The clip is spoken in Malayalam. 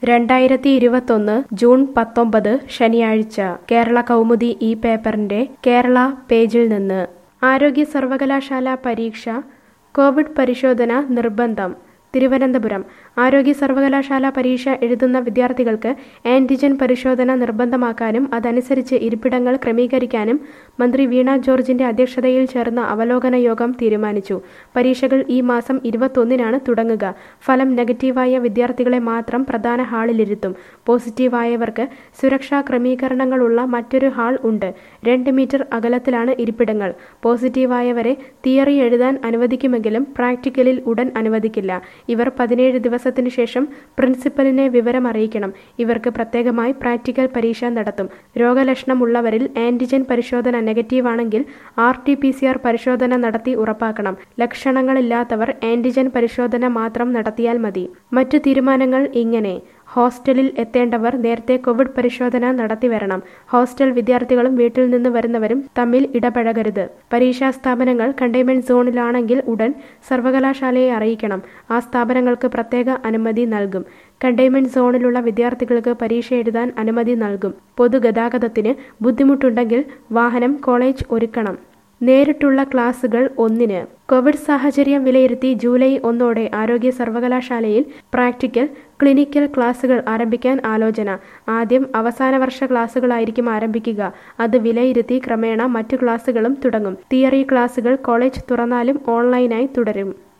രണ്ടായിരത്തി ഇരുപത്തൊന്ന് ജൂൺ പത്തൊമ്പത് ശനിയാഴ്ച കേരള കൗമുദി ഈ പേപ്പറിന്റെ കേരള പേജിൽ നിന്ന് ആരോഗ്യ സർവകലാശാല പരീക്ഷ കോവിഡ് പരിശോധന നിർബന്ധം തിരുവനന്തപുരം ആരോഗ്യ സർവകലാശാല പരീക്ഷ എഴുതുന്ന വിദ്യാർത്ഥികൾക്ക് ആന്റിജൻ പരിശോധന നിർബന്ധമാക്കാനും അതനുസരിച്ച് ഇരിപ്പിടങ്ങൾ ക്രമീകരിക്കാനും മന്ത്രി വീണ ജോർജിന്റെ അധ്യക്ഷതയിൽ ചേർന്ന അവലോകന യോഗം തീരുമാനിച്ചു പരീക്ഷകൾ ഈ മാസം ഇരുപത്തൊന്നിനാണ് തുടങ്ങുക ഫലം നെഗറ്റീവായ വിദ്യാർത്ഥികളെ മാത്രം പ്രധാന ഹാളിലിരുത്തും പോസിറ്റീവായവർക്ക് സുരക്ഷാ ക്രമീകരണങ്ങളുള്ള മറ്റൊരു ഹാൾ ഉണ്ട് രണ്ട് മീറ്റർ അകലത്തിലാണ് ഇരിപ്പിടങ്ങൾ പോസിറ്റീവായവരെ തിയറി എഴുതാൻ അനുവദിക്കുമെങ്കിലും പ്രാക്ടിക്കലിൽ ഉടൻ അനുവദിക്കില്ല ഇവർ പതിനേഴ് ദിവസത്തിനു ശേഷം പ്രിൻസിപ്പലിനെ വിവരം അറിയിക്കണം ഇവർക്ക് പ്രത്യേകമായി പ്രാക്ടിക്കൽ പരീക്ഷ നടത്തും രോഗലക്ഷണമുള്ളവരിൽ ആന്റിജൻ പരിശോധന നെഗറ്റീവാണെങ്കിൽ R T P C R പരിശോധന നടത്തി ഉറപ്പാക്കണം ലക്ഷണങ്ങളില്ലാത്തവർ ആന്റിജൻ പരിശോധന മാത്രം നടത്തിയാൽ മതി മറ്റു തീരുമാനങ്ങൾ ഇങ്ങനെ ഹോസ്റ്റലിൽ എത്തേണ്ടവർ നേരത്തെ കോവിഡ് പരിശോധന നടത്തി വരണം ഹോസ്റ്റൽ വിദ്യാർത്ഥികളും വീട്ടിൽ നിന്ന് വരുന്നവരും തമ്മിൽ ഇടപഴകരുത് പരീക്ഷാ സ്ഥാപനങ്ങൾ കണ്ടെയ്ൻമെന്റ് സോണിലാണെങ്കിൽ ഉടൻ സർവകലാശാലയെ അറിയിക്കണം ആ സ്ഥാപനങ്ങൾക്ക് പ്രത്യേക അനുമതി നൽകും കണ്ടെയ്ൻമെന്റ് സോണിലുള്ള വിദ്യാർത്ഥികൾക്ക് പരീക്ഷ എഴുതാൻ അനുമതി നൽകും പൊതുഗതാഗതത്തിന് ബുദ്ധിമുട്ടുണ്ടെങ്കിൽ വാഹനം കോളേജ് ഒരുക്കണം നേരിട്ടുള്ള ക്ലാസുകൾ ഒന്നിന് കോവിഡ് സാഹചര്യം വിലയിരുത്തി ജൂലൈ ഒന്നോടെ ആരോഗ്യ സർവകലാശാലയിൽ പ്രാക്ടിക്കൽ ക്ലിനിക്കൽ ക്ലാസുകൾ ആരംഭിക്കാൻ ആലോചന ആദ്യം അവസാന വർഷ ക്ലാസുകളായിരിക്കും ആരംഭിക്കുക അത് വിലയിരുത്തി ക്രമേണ മറ്റു ക്ലാസുകളും തുടങ്ങും തിയറി ക്ലാസുകൾ കോളേജ് തുറന്നാലും ഓൺലൈനായി തുടരും